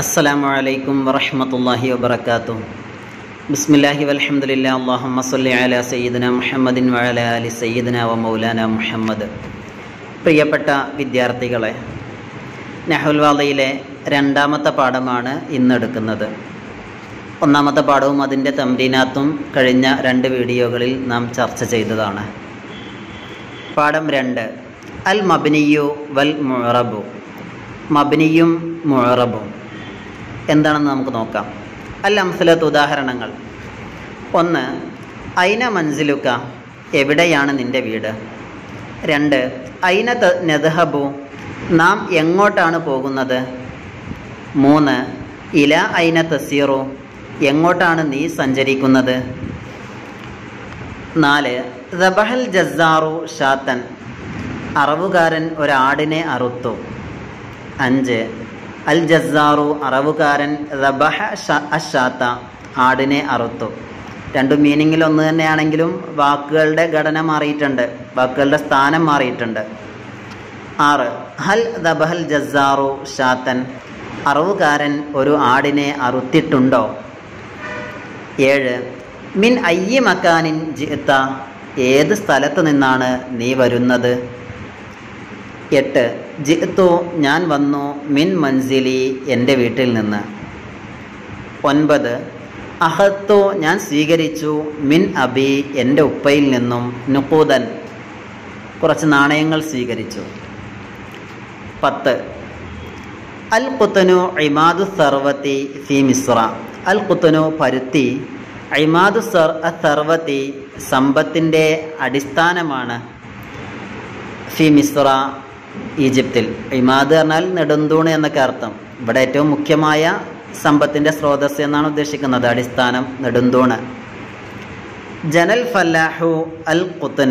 അസ്സലാമു അലൈക്കും വറഹ്മത്തുള്ളാഹി വബറകാതുഹു ബിസ്മില്ലാഹി വൽഹംദുലില്ലാ അല്ലാഹുമ്മ സ്വല്ലി അലാ സയ്യിദിന മുഹമ്മദിൻ വഅല ആലി സയ്യിദിന വ മൗലാന മുഹമ്മദ് പ്രിയപ്പെട്ട വിദ്യാർത്ഥികളെ നഹുൽ വാദയിലെ രണ്ടാമത്തെ പാഠമാണ് ഇന്നെടുക്കുന്നത് ഒന്നാമത്തെ പാഠവും അതിൻ്റെ തംരീനാത്തും കഴിഞ്ഞ രണ്ട് വീഡിയോകളിൽ നാം ചർച്ച ചെയ്തതാണ് പാഠം രണ്ട് അൽ മബ്നിയു വൽ മുറബു മബ്നിയും മുറബും എന്താണെന്ന് നമുക്ക് നോക്കാം അൽ അംസലത്ത് ഉദാഹരണങ്ങൾ ഒന്ന് ഐന മൻസിലുക്ക എവിടെയാണ് നിന്റെ വീട് രണ്ട് ഐന ത- നദ്ഹബു നാം എങ്ങോട്ടാണ് പോകുന്നത് മൂന്ന് ഇല ഐന തസീറു എങ്ങോട്ടാണ് നീ സഞ്ചരിക്കുന്നത് നാല് ദബഹൽ ജസാറു ഷാത്തൻ അറവുകാരൻ ഒരാടിനെ അറുത്തു അഞ്ച് അൽ ജസാറു അറവുകാരൻ ദബഹ ഷ- അഷാത്ത ആടിനെ അറുത്തു രണ്ടും മീനിങ്ങിൽ ഒന്ന് തന്നെയാണെങ്കിലും വാക്കുകളുടെ ഘടന മാറിയിട്ടുണ്ട് വാക്കുകളുടെ സ്ഥാനം മാറിയിട്ടുണ്ട് ആറ് ഹൽ ദബഹൽ ജസാറു ഷാത്തൻ അറവുകാരൻ ഒരു ആടിനെ അറുത്തിട്ടുണ്ടോ ഏഴ് മിൻ അയ്യ മക്കാനിൻ ജിത്ത ഏത് സ്ഥലത്ത് നിന്നാണ് നീ വരുന്നത് എട്ട് ജിത്തു ഞാൻ വന്നു മിൻ മൻസിലി എൻ്റെ വീട്ടിൽ നിന്ന് ഒൻപത് അഹത്തു ഞാൻ സ്വീകരിച്ചു മിൻ അബി എൻ്റെ ഉപ്പയിൽ നിന്നും നുക്കൂതൻ കുറച്ച് നാണയങ്ങൾ സ്വീകരിച്ചു പത്ത് അൽ കുത്തനു ഇമാദു സർവത്തി ഫി മിസ്ര അൽ കുത്തനു പരുത്തി ഇമാദു സർ സർവത്തി സമ്പത്തിൻ്റെ അടിസ്ഥാനമാണ് ഫി മിസ്ര ഈജിപ്തിൽ ഇമാദ് പറഞ്ഞാൽ നെടുന്തൂണ് എന്നൊക്കെ അർത്ഥം ഇവിടെ ഏറ്റവും മുഖ്യമായ സമ്പത്തിൻ്റെ സ്രോതസ് എന്നാണ് ഉദ്ദേശിക്കുന്നത് അടിസ്ഥാനം നെടുന്തൂണ് ജനൽ ഫല്ലാഹു അൽ കുത്തന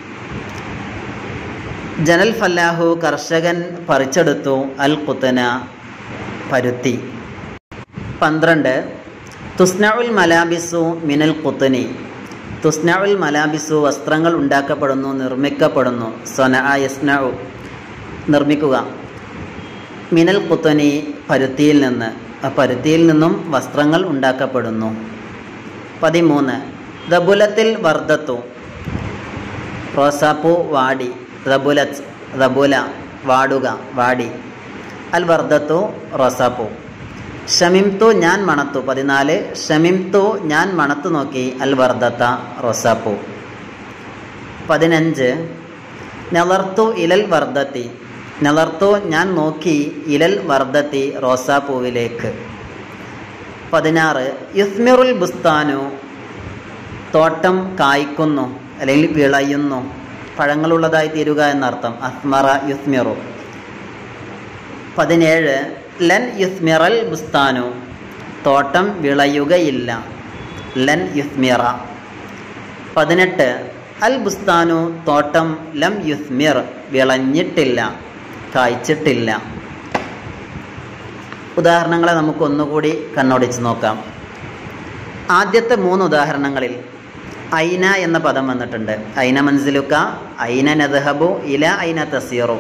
ജനൽ ഫല്ലാഹു കർഷകൻ പറിച്ചെടുത്തു അൽ കുത്തന പരുത്തി പന്ത്രണ്ട് തുസ്നഉൽ മലാബിസു മിനൽ കുത്തനി തുസ്നഉൽ മലാബിസു വസ്ത്രങ്ങൾ ഉണ്ടാക്കപ്പെടുന്നു നിർമ്മിക്കപ്പെടുന്നു സൊന യസ്നഉ നിർമ്മിക്കുക മിനൽ കുത്തനി പരുത്തിയിൽ നിന്ന് ആ പരുത്തിയിൽ നിന്നും വസ്ത്രങ്ങൾ ഉണ്ടാക്കപ്പെടുന്നു പതിമൂന്ന് ദബുലത്തിൽ വർദ്ധത്തു റോസാപ്പൂ വാടി റബുലത്ത് റബുല വാടുക വാടി അൽ വർദ്ധത്തു റോസാപ്പൂ ഷമിംതു ഞാൻ മണത്തു പതിനാല് ഷമിംതു ഞാൻ മണത്തു നോക്കി അൽ വർദ്ധത്ത റോസാപ്പൂ പതിനഞ്ച് നെളർത്തു ഇലൽ വർദ്ധത്തി നെളർത്തു ഞാൻ നോക്കി ഇലൽ വർദ്ധത്തി റോസാപ്പൂവിലേക്ക് പതിനാറ് യുസ്മിറുൽ ബുസ്താനു തോട്ടം കായ്ക്കുന്നു അല്ലെങ്കിൽ വിളയുന്നു പഴങ്ങളുള്ളതായി തീരുക എന്നർത്ഥം അസ്മറ യുസ്മിറു പതിനേഴ് ലൻ യുസ്മിറൽ ബുസ്താനു തോട്ടം വിളയുകയില്ല ലൻ യുസ്മിറ പതിനെട്ട് അൽ ബുസ്താനു തോട്ടം ലം യുസ്മിർ വിളഞ്ഞിട്ടില്ല കായ്ച്ചിട്ടില്ല ഉദാഹരണങ്ങളെ നമുക്ക് ഒന്നുകൂടി കണ്ണോടിച്ച് നോക്കാം ആദ്യത്തെ മൂന്ന് ഉദാഹരണങ്ങളിൽ ഐന എന്ന പദം വന്നിട്ടുണ്ട് ഐന മൻസിലുക്ക ഐന നദ്ഹബു ഇല ഐന തസീറു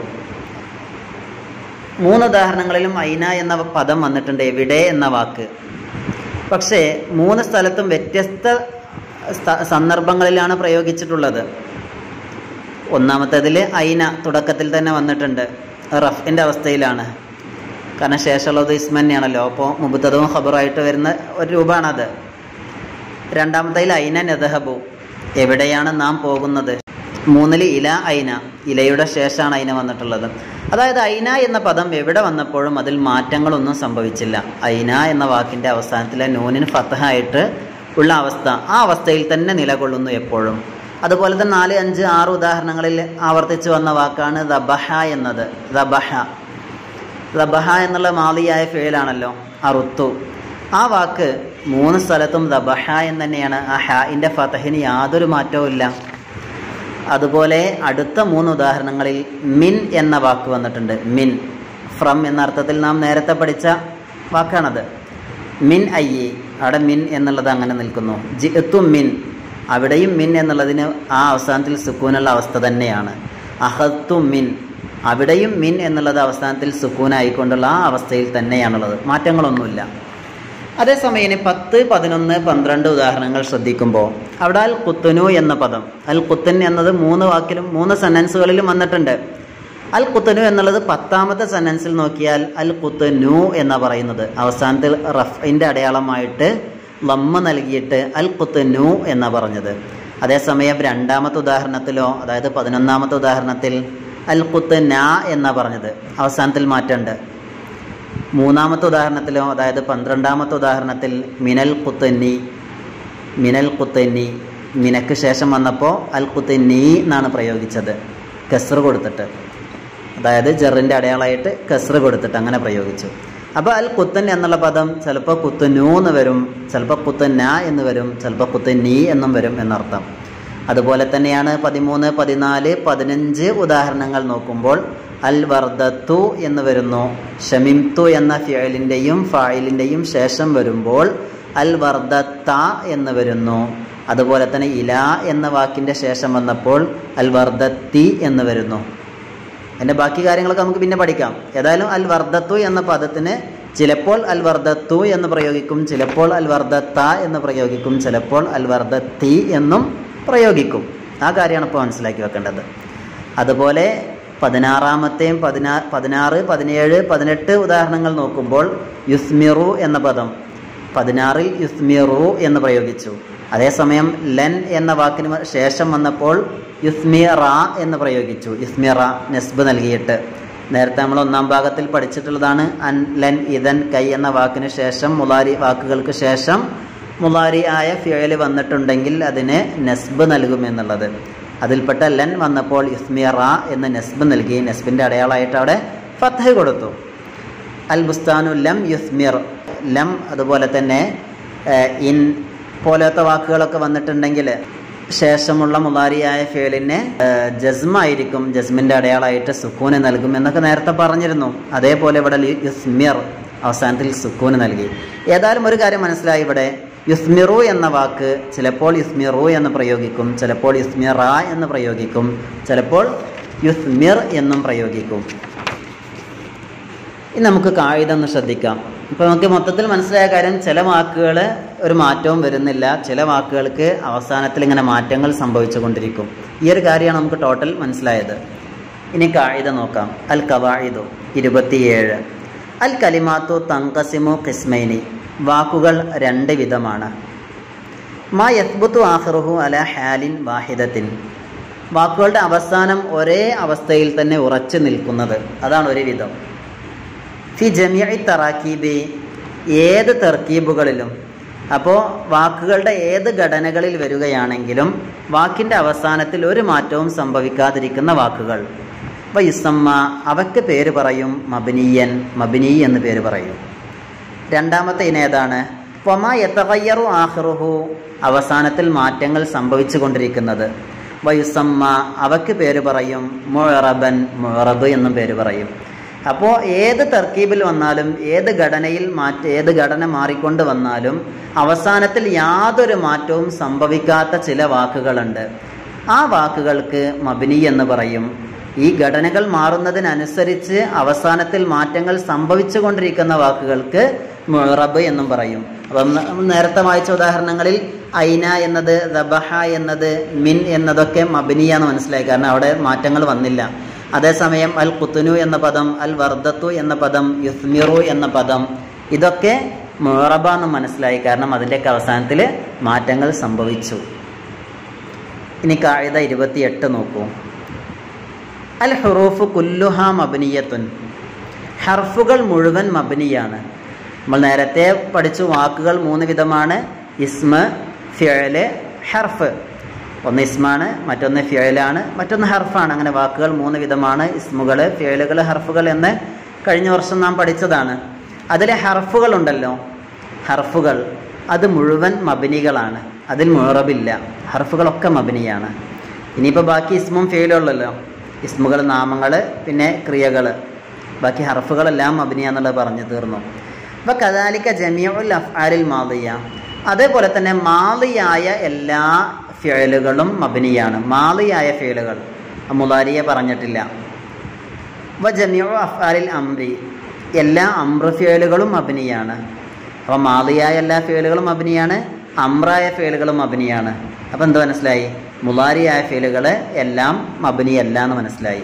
മൂന്ന് ഉദാഹരണങ്ങളിലും ഐന എന്ന പദം വന്നിട്ടുണ്ട് എവിടെ എന്ന വാക്ക് പക്ഷേ മൂന്ന് സ്ഥലത്തും വ്യത്യസ്ത സ്ഥ- സന്ദർഭങ്ങളിലാണ് പ്രയോഗിച്ചിട്ടുള്ളത് ഒന്നാമത്തേതിൽ ഐന തുടക്കത്തിൽ തന്നെ വന്നിട്ടുണ്ട് റഫിൻ്റെ അവസ്ഥയിലാണ് കാരണം ശേഷമുള്ളത് ഇസ്മ തന്നെയാണല്ലോ അപ്പോൾ മുബത്തതും ഖബറായിട്ട് വരുന്ന ഒരു രൂപമാണത് രണ്ടാമത്തേതിൽ ഐന നെതഹബു എവിടെയാണ് നാം പോകുന്നത് മൂന്നിൽ ഇല ഐന ഇലയുടെ ശേഷമാണ് ഐന വന്നിട്ടുള്ളത് അതായത് ഐന എന്ന പദം എവിടെ വന്നപ്പോഴും അതിൽ മാറ്റങ്ങളൊന്നും സംഭവിച്ചില്ല ഐന എന്ന വാക്കിൻ്റെ അവസാനത്തിലെ നൂനിന് ഫത്തഹായിട്ട് ഉള്ള അവസ്ഥ ആ അവസ്ഥയിൽ തന്നെ നിലകൊള്ളുന്നു എപ്പോഴും അതുപോലെ തന്നെ നാല് അഞ്ച് ആറ് ഉദാഹരണങ്ങളിൽ ആവർത്തിച്ച് വന്ന വാക്കാണ് ദബഹ എന്നത് ദബഹ ദബഹ എന്നുള്ള മാലിയായ ഫേലാണല്ലോ അറുത്തു ആ വാക്ക് മൂന്ന് സ്ഥലത്തും ദബഹ എന്ന് തന്നെയാണ് ആ ഹാഇൻ്റെ ഫതഹിന് യാതൊരു മാറ്റവും ഇല്ല അതുപോലെ അടുത്ത മൂന്ന് ഉദാഹരണങ്ങളിൽ മിൻ എന്ന വാക്ക് വന്നിട്ടുണ്ട് മിൻ ഫ്രം എന്ന അർത്ഥത്തിൽ നാം നേരത്തെ പഠിച്ച വാക്കാണത് മിൻ അയ്യി അവിടെ മിൻ എന്നുള്ളത് അങ്ങനെ നിൽക്കുന്നു ജിത്തു മിൻ അവിടെയും മിൻ എന്നുള്ളതിന് ആ അവസാനത്തിൽ സുക്കൂനുള്ള അവസ്ഥ തന്നെയാണ് അഹത്തു മിൻ അവിടെയും മിൻ എന്നുള്ളത് അവസാനത്തിൽ സുക്കൂനായിക്കൊണ്ടുള്ള ആ അവസ്ഥയിൽ തന്നെയാണുള്ളത് മാറ്റങ്ങളൊന്നുമില്ല അതേസമയം ഇനി പത്ത് പതിനൊന്ന് പന്ത്രണ്ട് ഉദാഹരണങ്ങൾ ശ്രദ്ധിക്കുമ്പോൾ അവിടെ അൽ കുത്തുനു എന്ന പദം അൽ കുത്തൻ എന്നത് മൂന്ന് വാക്കിലും മൂന്ന് സെൻറ്റൻസുകളിലും വന്നിട്ടുണ്ട് അൽ കുത്തനു എന്നുള്ളത് പത്താമത്തെ സെൻറ്റൻസിൽ നോക്കിയാൽ അൽ കുത്തനു എന്ന പറയുന്നത് അവസാനത്തിൽ റഫിൻ്റെ അടയാളമായിട്ട് ലമ്മ നൽകിയിട്ട് അൽ കുത്തനു എന്ന പറഞ്ഞത് അതേസമയം രണ്ടാമത്തെ ഉദാഹരണത്തിലോ അതായത് പതിനൊന്നാമത്തെ ഉദാഹരണത്തിൽ അൽ കുത്തന എന്ന പറഞ്ഞത് അവസാനത്തിൽ മാറ്റമുണ്ട് മൂന്നാമത്തെ ഉദാഹരണത്തിലോ അതായത് പന്ത്രണ്ടാമത്തെ ഉദാഹരണത്തിൽ മിനൽ കുത്തന്നി മിനൽ കുത്തന്നി മിനക്ക് ശേഷം വന്നപ്പോൾ അൽ കുത്തന്നി എന്നാണ് പ്രയോഗിച്ചത് കെസർ കൊടുത്തിട്ട് അതായത് ജെറിൻ്റെ അടയാളമായിട്ട് കെസർ കൊടുത്തിട്ട് അങ്ങനെ പ്രയോഗിച്ചു അപ്പോൾ അൽ കുത്തൻ എന്നുള്ള പദം ചിലപ്പോൾ കുത്തനു എന്ന് വരും ചിലപ്പോൾ കുത്തന്ന എന്ന് വരും ചിലപ്പോൾ കുത്തന്നീ എന്നും വരും എന്നർത്ഥം അതുപോലെ തന്നെയാണ് പതിമൂന്ന് പതിനാല് പതിനഞ്ച് ഉദാഹരണങ്ങൾ നോക്കുമ്പോൾ അൽ വർദ്ധത്തു എന്ന് വരുന്നു ഷമിംതു എന്ന ഫിയലിൻ്റെയും ഫായിലിൻ്റെയും ശേഷം വരുമ്പോൾ അൽ വർദ്ധത്ത എന്ന് വരുന്നു അതുപോലെ തന്നെ ഇല എന്ന വാക്കിൻ്റെ ശേഷം വന്നപ്പോൾ അൽ വർദ്ധത്തി എന്ന് വരുന്നു അതിൻ്റെ ബാക്കി കാര്യങ്ങളൊക്കെ നമുക്ക് പിന്നെ പഠിക്കാം ഏതായാലും അൽ വർദ്ധത്തു എന്ന പദത്തിന് ചിലപ്പോൾ അൽ വർദ്ധത്തു എന്ന് പ്രയോഗിക്കും ചിലപ്പോൾ അൽ വർദ്ധത്ത എന്ന് പ്രയോഗിക്കും ചിലപ്പോൾ അൽ വർദ്ധത്തി എന്നും പ്രയോഗിക്കും ആ കാര്യമാണ് ഇപ്പോൾ മനസ്സിലാക്കി വെക്കേണ്ടത് അതുപോലെ പതിനാറാമത്തെയും പതിനാ പതിനാറ് പതിനേഴ് പതിനെട്ട് ഉദാഹരണങ്ങൾ നോക്കുമ്പോൾ യുസ്മിറു എന്ന പദം പതിനാറിൽ യുസ്മിറു എന്ന് പ്രയോഗിച്ചു അതേസമയം ലൻ എന്ന വാക്കിന് ശേഷം വന്നപ്പോൾ യുസ്മിറ എന്ന് പ്രയോഗിച്ചു യുസ്മിറ നെസ്ബ് നൽകിയിട്ട് നേരത്തെ നമ്മൾ ഒന്നാം ഭാഗത്തിൽ പഠിച്ചിട്ടുള്ളതാണ് അൻ ലൻ ഇതൻ കൈ എന്ന വാക്കിന് ശേഷം മുലാരി വാക്കുകൾക്ക് ശേഷം മുലാരി ആയ ഫിയല് വന്നിട്ടുണ്ടെങ്കിൽ അതിന് നെസ്ബ് നൽകും എന്നുള്ളത് അതിൽപ്പെട്ട ലൻ വന്നപ്പോൾ ഇസ്മിറ എന്ന് നെസ്ബ് നൽകി നെസ്ബിൻ്റെ അടയാളമായിട്ട് അവിടെ ഫത്ത് കൊടുത്തു അൽ ബുസ്താനു ലം യുസ്മിർ ലം അതുപോലെ തന്നെ ഇൻ പോലത്തെ വാക്കുകളൊക്കെ വന്നിട്ടുണ്ടെങ്കിൽ ശേഷമുള്ള മുലാരിയായ ഫേലിന് ജസ്മായിരിക്കും ജസ്മിൻ്റെ അടയാളമായിട്ട് സുക്കൂന് നൽകും എന്നൊക്കെ നേരത്തെ പറഞ്ഞിരുന്നു അതേപോലെ ഇവിടെ യുസ്മിർ അവസാനത്തിൽ സുക്കൂന് നൽകി ഏതായാലും ഒരു കാര്യം മനസ്സിലായി ഇവിടെ യുസ്മിറു എന്ന വാക്ക് ചിലപ്പോൾ യുസ്മിറു എന്ന് പ്രയോഗിക്കും ചിലപ്പോൾ യുസ്മിറ എന്ന് പ്രയോഗിക്കും ചിലപ്പോൾ യുസ്മിർ എന്നും പ്രയോഗിക്കും ഇനി നമുക്ക് കായിക ഒന്ന് ശ്രദ്ധിക്കാം ഇപ്പോൾ നമുക്ക് മൊത്തത്തിൽ മനസ്സിലായ കാര്യം ചില വാക്കുകൾ ഒരു മാറ്റവും വരുന്നില്ല ചില വാക്കുകൾക്ക് അവസാനത്തിൽ ഇങ്ങനെ മാറ്റങ്ങൾ സംഭവിച്ചു കൊണ്ടിരിക്കും ഈ ഒരു കാര്യമാണ് നമുക്ക് ടോട്ടൽ മനസ്സിലായത് ഇനി കായിക നോക്കാം അൽ കവായിദു ഇരുപത്തിയേഴ് അൽ കലിമാത്തു തങ്കസിമു കിസ്മൈനി വാക്കുകൾ രണ്ട് വിധമാണ് മാ യസ്ബുത്തു ആഹ്റുഹു അല ഹാലിൻ വാഹിദത്തിൻ വാക്കുകളുടെ അവസാനം ഒരേ അവസ്ഥയിൽ തന്നെ ഉറച്ചു നിൽക്കുന്നത് അതാണ് ഒരു വിധം ഫി ജമിയ തറാക്കീബി ഏത് തെർക്കീബുകളിലും അപ്പോൾ വാക്കുകളുടെ ഏത് ഘടനകളിൽ വരികയാണെങ്കിലും വാക്കിൻ്റെ അവസാനത്തിൽ ഒരു മാറ്റവും സംഭവിക്കാതിരിക്കുന്ന വാക്കുകൾ അപ്പോൾ ഇസമ്മ അവയ്ക്ക് പേര് പറയും മബിനിയൻ മബിനി എന്ന് പേര് പറയും രണ്ടാമത്തെ ഇനേതാണ് പൊമ എത്തവയ്യറു ആഹ്റുഹു അവസാനത്തിൽ മാറ്റങ്ങൾ സംഭവിച്ചു കൊണ്ടിരിക്കുന്നത് വയുസമ്മ അവയ്ക്ക് പേര് പറയും മുഴറബൻ മുഴറബ് എന്നും പേര് പറയും അപ്പോൾ ഏത് തർക്കീബിൽ വന്നാലും ഏത് ഘടനയിൽ മാറ്റ ഏത് ഘടന മാറിക്കൊണ്ട് വന്നാലും അവസാനത്തിൽ യാതൊരു മാറ്റവും സംഭവിക്കാത്ത ചില വാക്കുകളുണ്ട് ആ വാക്കുകൾക്ക് മബിനി എന്ന് പറയും ഈ ഘടനകൾ മാറുന്നതിനനുസരിച്ച് അവസാനത്തിൽ മാറ്റങ്ങൾ സംഭവിച്ചു കൊണ്ടിരിക്കുന്ന വാക്കുകൾക്ക് മുറബ് എന്നും പറയും അപ്പം നേരത്തെ വായിച്ച ഉദാഹരണങ്ങളിൽ ഐന എന്നത് ദബഹ എന്നത് മിൻ എന്നതൊക്കെ മബിനിയാന്ന് മനസ്സിലായി കാരണം അവിടെ മാറ്റങ്ങൾ വന്നില്ല അതേസമയം അൽ കുത്തുനു എന്ന പദം അൽ വർദ്ധത്തു എന്ന പദം യുസ്മിറു എന്ന പദം ഇതൊക്കെ മുറബ എന്ന് മനസ്സിലായി കാരണം അതിൻ്റെയൊക്കെ അവസാനത്തിൽ മാറ്റങ്ങൾ സംഭവിച്ചു ഇനി കാഴ്ച ഇരുപത്തിയെട്ട് നോക്കൂ അൽ ഹുറൂഫ് കുല്ലുഹ മബനിയത്തുൻ ഹർഫുകൾ മുഴുവൻ മബനിയാണ് നമ്മൾ നേരത്തെ പഠിച്ചു വാക്കുകൾ മൂന്ന് വിധമാണ് ഇസ്മ ഫിയല് ഹർഫ് ഒന്ന് ഇസ്മാണ് മറ്റൊന്ന് ഫിയലാണ് മറ്റൊന്ന് ഹർഫാണ് അങ്ങനെ വാക്കുകൾ മൂന്ന് വിധമാണ് ഇസ്മുകൾ ഫിയലുകൾ ഹർഫുകൾ എന്ന് കഴിഞ്ഞ വർഷം നാം പഠിച്ചതാണ് അതിലെ ഹർഫുകൾ ഉണ്ടല്ലോ ഹർഫുകൾ അത് മുഴുവൻ മബനികളാണ് അതിൽ മുഴറബില്ല ഹർഫുകളൊക്കെ മബനിയാണ് ഇനിയിപ്പോൾ ബാക്കി ഇസ്മും ഫിയലുള്ളല്ലോ ഇസ്മുകൾ നാമങ്ങൾ പിന്നെ ക്രിയകൾ ബാക്കി ഹർഫുകളെല്ലാം മബനിയ എന്നുള്ളത് പറഞ്ഞു തീർന്നു അപ്പോൾ കദാലിക്ക ജമിയുൽ അഫ്ആലിൽ മാദിയ അതേപോലെ തന്നെ മാലിയായ എല്ലാ ഫിയലുകളും മബനിയാണ് മാലിയായ ഫിയലുകൾ മുലാരിയെ പറഞ്ഞിട്ടില്ല വ ജമിയു അഫ്ആലിൽ അംരി എല്ലാ അമ്ര ഫേലുകളും മബനിയാണ് അപ്പോൾ മാലിയായ എല്ലാ ഫേലുകളും മബനിയാണ് അമ്രായ ഫേലുകളും മബനിയാണ് അപ്പോൾ എന്ത് മനസ്സിലായി മുലാരിയായ ഫേലുകൾ എല്ലാം മബനിയല്ല എന്ന് മനസ്സിലായി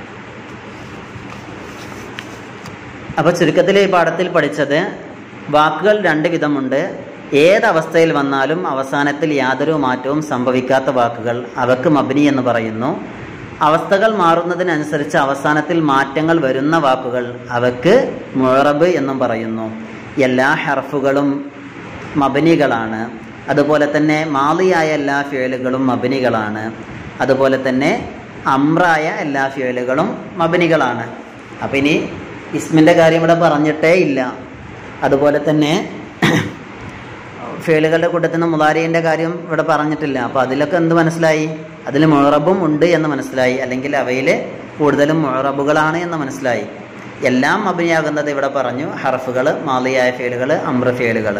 അപ്പോൾ ചുരുക്കത്തിൽ ഈ പാഠത്തിൽ പഠിച്ചത് വാക്കുകൾ രണ്ട് വിധമുണ്ട് ഏതവസ്ഥയിൽ വന്നാലും അവസാനത്തിൽ യാതൊരു മാറ്റവും സംഭവിക്കാത്ത വാക്കുകൾ അവക്ക് മബനി എന്ന് പറയുന്നു അവസ്ഥകൾ മാറുന്നതിനനുസരിച്ച് അവസാനത്തിൽ മാറ്റങ്ങൾ വരുന്ന വാക്കുകൾ അവക്ക് മുഴറബ് എന്നും പറയുന്നു എല്ലാ ഹർഫുകളും മബനികളാണ് അതുപോലെ തന്നെ മാലിയായ എല്ലാ ഫേലുകളും മബനികളാണ് അതുപോലെ തന്നെ അമ്രായ എല്ലാ ഫേലുകളും മബനികളാണ് അപ്പം ഇനി ഇസ്മിൻ്റെ കാര്യം ഇവിടെ പറഞ്ഞിട്ടേ ഇല്ല അതുപോലെ തന്നെ ഫേലുകളുടെ കൂട്ടത്തിൽ നിന്ന് മുതാരിൻ്റെ കാര്യം ഇവിടെ പറഞ്ഞിട്ടില്ല അപ്പോൾ അതിലൊക്കെ എന്ത് മനസ്സിലായി അതിൽ മുഴറബും ഉണ്ട് എന്ന് മനസ്സിലായി അല്ലെങ്കിൽ അവയിൽ കൂടുതലും മുഴറബുകളാണ് എന്ന് മനസ്സിലായി എല്ലാം അഭിനയാകുന്നത് ഇവിടെ പറഞ്ഞു ഹർഫുകൾ മാലിയായ ഫേലുകൾ അമ്ര ഫേലുകൾ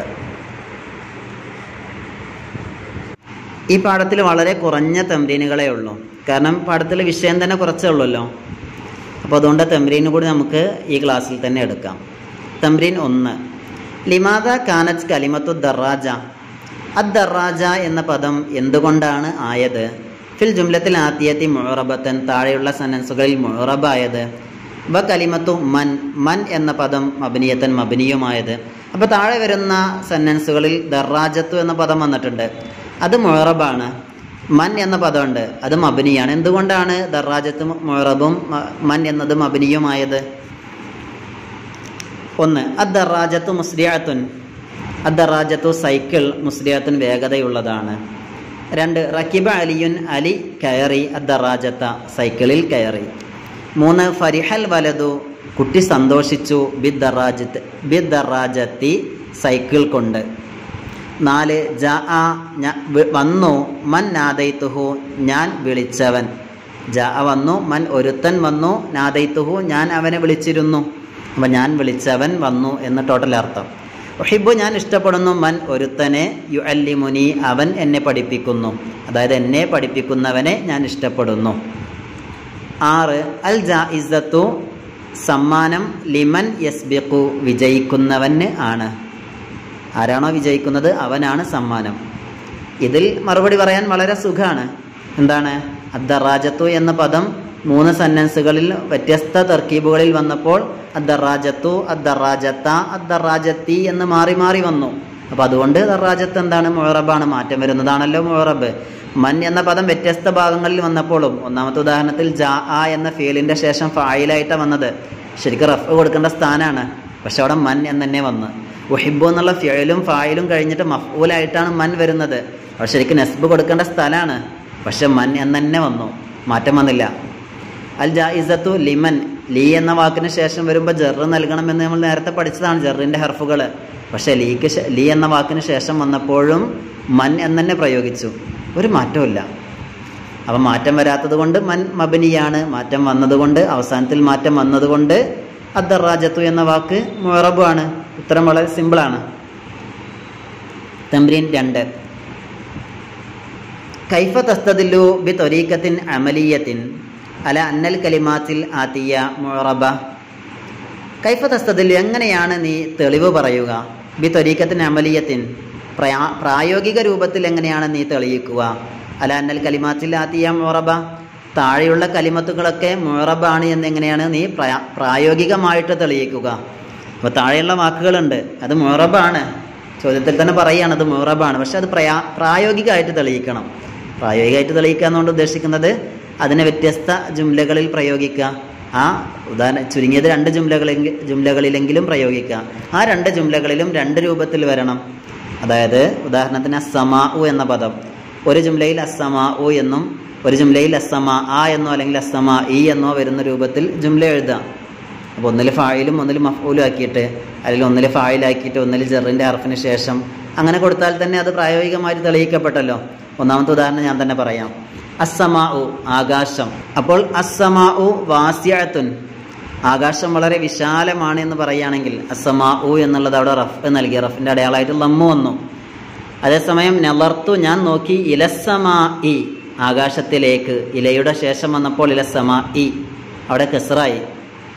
ഈ പാഠത്തിൽ വളരെ കുറഞ്ഞ തമ്രീനുകളേ ഉള്ളൂ കാരണം പാഠത്തിൽ വിഷയം തന്നെ കുറച്ചേ ഉള്ളല്ലോ അപ്പോൾ അതുകൊണ്ട് തമ്രീന് കൂടി നമുക്ക് ഈ ക്ലാസ്സിൽ തന്നെ എടുക്കാം തമ്രീൻ ഒന്ന് ലിമാദ കാനച്ച് കലിമത്തു ദറാജ അദ് ദറാജ എന്ന പദം എന്തുകൊണ്ടാണ് ആയത് ഫിൽ ജുംലത്തിൽ ആത്തിയത്തി മുഴറബത്തൻ താഴെയുള്ള സെനൻസുകളിൽ മുഴറബായത് വ കലിമത്തു മൻ മൻ എന്ന പദം മബനിയത്തൻ മബനിയുമായത് അപ്പോൾ താഴെ വരുന്ന സെന്നൻസുകളിൽ ദറാജത്തു എന്ന പദം വന്നിട്ടുണ്ട് അത് മുഴറബാണ് മൻ എന്ന പദമുണ്ട് അത് മബനിയാണ് എന്തുകൊണ്ടാണ് ദറാജത്ത് മുഴറബും മൻ എന്നത് മബനിയുമായത് ഒന്ന് അദ്ദറാജത്തു മുസ്ലിയാത്തുൻ അദ്ദറാജത്തു സൈക്കിൾ മുസ്ലിയാത്തുൻ വേഗതയുള്ളതാണ് രണ്ട് റക്കിബ അലിയുൻ അലി കയറി അദ്ദറാജത്ത സൈക്കിളിൽ കയറി മൂന്ന് ഫരിഹൽ വലതു കുട്ടി സന്തോഷിച്ചു ബിദ്ദറാജത്ത് ബിദ്ദറാജത്തി സൈക്കിൾ കൊണ്ട് നാല് ജ ആ വന്നു മൻ നാദൈത്തുഹു ഞാൻ വിളിച്ചവൻ ജ വന്നു മൻ ഒരുത്തൻ വന്നു നാദൈത്തുഹു ഞാൻ അവനെ വിളിച്ചിരുന്നു അപ്പം ഞാൻ വിളിച്ചവൻ വന്നു എന്ന് ടോട്ടൽ അർത്ഥം ഒഹിബു ഞാൻ ഇഷ്ടപ്പെടുന്നു മൻ ഒരുത്തനെ യു അല്ലിമുനി അവൻ എന്നെ പഠിപ്പിക്കുന്നു അതായത് എന്നെ പഠിപ്പിക്കുന്നവനെ ഞാൻ ഇഷ്ടപ്പെടുന്നു ആറ് അൽ ജായിസത്തു സമ്മാനം ലിമൻ യസ്ബിഖു വിജയിക്കുന്നവന് ആണ് ആരാണോ വിജയിക്കുന്നത് അവനാണ് സമ്മാനം ഇതിൽ മറുപടി പറയാൻ വളരെ സുഖമാണ് എന്താണ് അദ്ദറാജത്തു എന്ന പദം മൂന്ന് സെന്റൻസുകളിൽ വ്യത്യസ്ത തർക്കീബുകളിൽ വന്നപ്പോൾ അദ്ദറാജത്തു അദ്ദറാജത്ത അദ്ദറാജത്തി എന്ന് മാറി മാറി വന്നു അപ്പോൾ അതുകൊണ്ട് ദറാജത്ത് എന്താണ് മുഴറബാണ് മാറ്റം വരുന്നതാണല്ലോ മുഴറബ് മൻ എന്ന പദം വ്യത്യസ്ത ഭാഗങ്ങളിൽ വന്നപ്പോഴും ഒന്നാമത്തെ ഉദാഹരണത്തിൽ ജാ ആ എന്ന ഫീലിൻ്റെ ശേഷം ഫായിലായിട്ടാണ് വന്നത് ശരിക്കും റഫ് കൊടുക്കേണ്ട സ്ഥാനമാണ് പക്ഷെ അവിടെ മൻ എന്ന് തന്നെ വന്ന് ഉഹിബു എന്നുള്ള ഫിയലും ഫായിലും കഴിഞ്ഞിട്ട് മഫൂലായിട്ടാണ് മൻ വരുന്നത് അവിടെ ശരിക്കും നെസ്ബ് കൊടുക്കേണ്ട സ്ഥലമാണ് പക്ഷെ മൻ എന്ന് തന്നെ വന്നു മാറ്റം വന്നില്ല അൽ ജായിസത്തു ലിമൻ ലീ എന്ന വാക്കിന് ശേഷം വരുമ്പോൾ ജെറ് നൽകണമെന്ന് നമ്മൾ നേരത്തെ പഠിച്ചതാണ് ജെറിൻ്റെ ഹർഫുകൾ പക്ഷേ ലീക്ക് ലീ എന്ന വാക്കിന് ശേഷം വന്നപ്പോഴും മൻ എന്ന് തന്നെ പ്രയോഗിച്ചു ഒരു മാറ്റമില്ല അപ്പം മാറ്റം വരാത്തത് കൊണ്ട് മൻ മബനിയാണ് മാറ്റം വന്നതുകൊണ്ട് അവസാനത്തിൽ മാറ്റം വന്നതുകൊണ്ട് അദ്ദറാജത്തു എന്ന വാക്ക് മുറബാണ് ഉത്തരം വളരെ സിമ്പിളാണ് തമ്രീൻ രണ്ട് കൈഫ തസ്തദില്ലു ബി തൊരീക്കത്തിൻ അമലീയത്തിൻ അല അന്നൽ കലിമാത്തിൽ ആത്തിയ മുറബ കൈഫ തസ്തദില്ലു എങ്ങനെയാണ് നീ തെളിവ് പറയുക ബി തൊരീക്കത്തിൻ അമലീയത്തിൻ പ്രയാ പ്രായോഗിക രൂപത്തിൽ എങ്ങനെയാണ് നീ തെളിയിക്കുക അല അന്നൽ കലിമാത്തിൽ ആത്തിയ മുറബ താഴെയുള്ള കലിമത്തുകളൊക്കെ മുറബാണ് എന്നെങ്ങനെയാണ് നീ പ്രയാ പ്രായോഗികമായിട്ട് തെളിയിക്കുക അപ്പോൾ താഴെയുള്ള വാക്കുകളുണ്ട് അത് മുറബാണ് ചോദ്യത്തിൽ തന്നെ പറയുകയാണ് അത് മുറബാണ് പക്ഷെ അത് പ്രയാ പ്രായോഗികമായിട്ട് തെളിയിക്കണം പ്രായോഗികമായിട്ട് തെളിയിക്കുക എന്നുകൊണ്ട് ഉദ്ദേശിക്കുന്നത് അതിനെ വ്യത്യസ്ത ജുംലകളിൽ പ്രയോഗിക്കുക ആ ഉദാഹരണം ചുരുങ്ങിയത് രണ്ട് ജുംലകളെങ്കിൽ ജുംലകളിലെങ്കിലും പ്രയോഗിക്കുക ആ രണ്ട് ജുംലകളിലും രണ്ട് രൂപത്തിൽ വരണം അതായത് ഉദാഹരണത്തിന് അസമാ ഉ എന്ന പദം ഒരു ജുംലയിൽ അസമാ ഉ എന്നും ഒരു ജുംലയിൽ അസമാ ആ എന്നോ അല്ലെങ്കിൽ അസമാ ഇ എന്നോ വരുന്ന രൂപത്തിൽ ജുംല എഴുതാം അപ്പോൾ ഒന്നിൽ ഫായിലും ഒന്നിൽ മഫൂലും ആക്കിയിട്ട് അല്ലെങ്കിൽ ഒന്നിൽ ഫായിലാക്കിയിട്ട് ഒന്നിൽ ജെറിൻ്റെ അർഫിന് ശേഷം അങ്ങനെ കൊടുത്താൽ തന്നെ അത് പ്രായോഗികമായിട്ട് തെളിയിക്കപ്പെട്ടല്ലോ ഒന്നാമത്തെ ഉദാഹരണം ഞാൻ തന്നെ പറയാം അസമാ ഉ ആകാശം അപ്പോൾ അസമാ ഉ വാസ്യാത്തുൻ ആകാശം വളരെ വിശാലമാണ് എന്ന് പറയുകയാണെങ്കിൽ അസമാ ഉ എന്നുള്ളത് അവിടെ റഫ് നൽകി റഫിൻ്റെ അടയാളമായിട്ട് ലമ്മു വന്നു അതേസമയം നെലർത്തു ഞാൻ നോക്കി ഇലസമാ ഇ ആകാശത്തിലേക്ക് ഇലയുടെ ശേഷം വന്നപ്പോൾ ഇലസമാ ഇ അവിടെ കെസറായി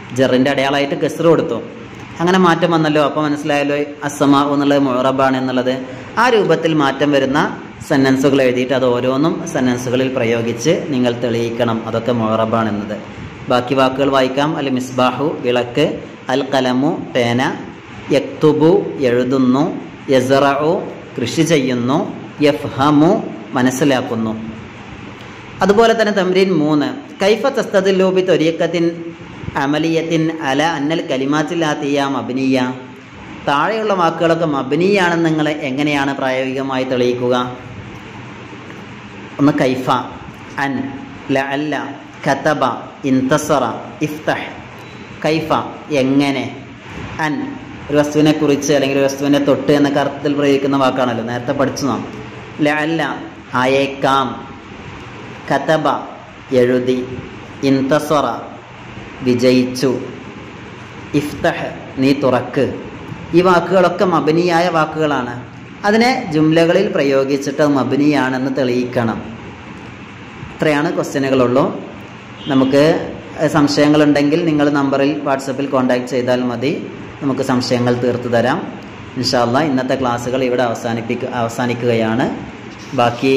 ജറിൻ്റെ അടയാളമായിട്ട് കെസർ കൊടുത്തു അങ്ങനെ മാറ്റം വന്നല്ലോ അപ്പോൾ മനസ്സിലായല്ലോ അസമാ എന്നുള്ളത് മൊറബാണ് എന്നുള്ളത് ആ രൂപത്തിൽ മാറ്റം വരുന്ന സെൻറ്റൻസുകൾ എഴുതിയിട്ട് അത് ഓരോന്നും സെൻറ്റൻസുകളിൽ പ്രയോഗിച്ച് നിങ്ങൾ തെളിയിക്കണം അതൊക്കെ മൊറബാണ് എന്നത് ബാക്കി വാക്കുകൾ വായിക്കാം അൽ മിസ്ബാഹു വിളക്ക് അൽ കലമു പേന യക്തുബു എഴുതുന്നു യസറു കൃഷി ചെയ്യുന്നു യഫ്ഹമു മനസ്സിലാക്കുന്നു അതുപോലെ തന്നെ തമ്രീൻ മൂന്ന് കൈഫ തസ്തദില്ലൂബി തൊരിയക്കത്തിൻ അമലിയത്തിൻ അല അന്നൽ കലിമാത്തില്ലാത്തിയ മബിനിയ താഴെയുള്ള വാക്കുകളൊക്കെ മബിനിയാണെന്ന് നിങ്ങൾ എങ്ങനെയാണ് പ്രായോഗികമായി തെളിയിക്കുക ഒന്ന് കൈഫ അൻ ല അല്ല കതബ ഇൻതസറ ഇഫ്തഹ് കൈഫ എങ്ങനെ അൻ ഒരു വസ്തുവിനെ കുറിച്ച് അല്ലെങ്കിൽ ഒരു വസ്തുവിനെ തൊട്ട് എന്നൊക്കെ അർത്ഥത്തിൽ പ്രയോഗിക്കുന്ന വാക്കാണല്ലോ നേരത്തെ പഠിച്ചു നാം ല അല്ല അയേക്കാം കതബ എഴുതി ഇൻതസറ വിജയിച്ചു ഇഫ്തഹ് നീ തുറക്ക് ഈ വാക്കുകളൊക്കെ മബനിയായ വാക്കുകളാണ് അതിനെ ജുംലകളിൽ പ്രയോഗിച്ചിട്ട് അത് മബനിയാണെന്ന് തെളിയിക്കണം ഇത്രയാണ് ക്വസ്റ്റ്യനുകളുള്ളൂ നമുക്ക് സംശയങ്ങളുണ്ടെങ്കിൽ നിങ്ങൾ നമ്പറിൽ വാട്സപ്പിൽ കോൺടാക്ട് ചെയ്താൽ മതി നമുക്ക് സംശയങ്ങൾ തീർത്തു തരാം ഇൻഷാല്ല ഇന്നത്തെ ക്ലാസ്സുകൾ ഇവിടെ അവസാനിപ്പിക്കുക അവസാനിക്കുകയാണ് ബാക്കി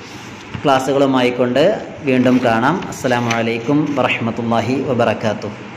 ക്ലാസ്സുകളുമായി കൊണ്ട് വീണ്ടും കാണാം അസ്സാം വലൈക്കും വറഹമത്തല്ലാഹി വബർക്കാത്തു